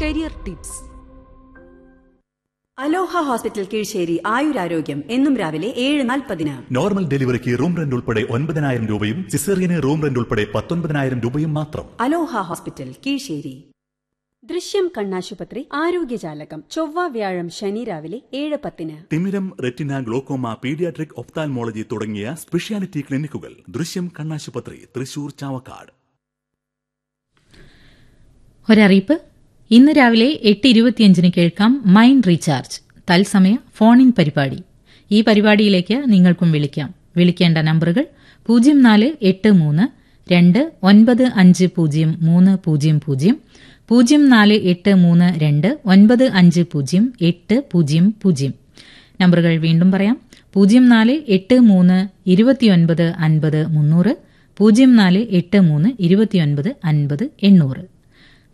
career tips Aloha hospital Keezhissery ആയുരാരോഗ്യം എന്നും രാവിലെ ഏഴ് നാൽപ്പതിന് നോർമൽ ഡെലിവറിക്ക് റൂം റെന്റ് ഉൾപ്പെടെ ഒൻപതിനായിരം രൂപയും സിസേറിയന് റൂം റെന്റ് ഉൾപ്പെടെ പത്തൊൻപതിനായിരം രൂപയും മാത്രം അലോഹ ഹോസ്പിറ്റൽ കീഴ്ശ്ശേരി ദൃശ്യം കണ്ണാശുപത്രി ആരോഗ്യജാലകം ചൊവ്വ വ്യാഴം ശനി രാവിലെ ഏഴ് പത്തിന് തിമിരം റെറ്റിന ഗ്ലോക്കോമ പീഡിയാട്രിക് ഒപ്താൽമോളജി തുടങ്ങിയ സ്പെഷ്യാലിറ്റി ക്ലിനിക്കുകൾ ദൃശ്യം കണ്ണാശുപത്രി തൃശൂർ ചാവക്കാട് ഒരറിയിപ്പ് ഇന്ന് രാവിലെ എട്ട് ഇരുപത്തിയഞ്ചിന് കേൾക്കാം മൈൻഡ് റീചാർജ് തത്സമയ ഫോൺ ഇൻ പരിപാടി ഈ പരിപാടിയിലേക്ക് നിങ്ങൾക്കും വിളിക്കാം വിളിക്കേണ്ട നമ്പറുകൾ പൂജ്യം നാല് എട്ട് മൂന്ന് രണ്ട് ഒൻപത് അഞ്ച് പൂജ്യം മൂന്ന് പൂജ്യം പൂജ്യം പൂജ്യം നാല് എട്ട് മൂന്ന് രണ്ട് ഒൻപത് അഞ്ച് പൂജ്യം എട്ട് പൂജ്യം പൂജ്യം നമ്പറുകൾ വീണ്ടും പറയാം പൂജ്യം നാല് എട്ട് മൂന്ന് ഇരുപത്തിയൊൻപത് അൻപത് മുന്നൂറ് പൂജ്യം നാല് എട്ട് മൂന്ന് ഇരുപത്തിയൊൻപത് അൻപത് എണ്ണൂറ്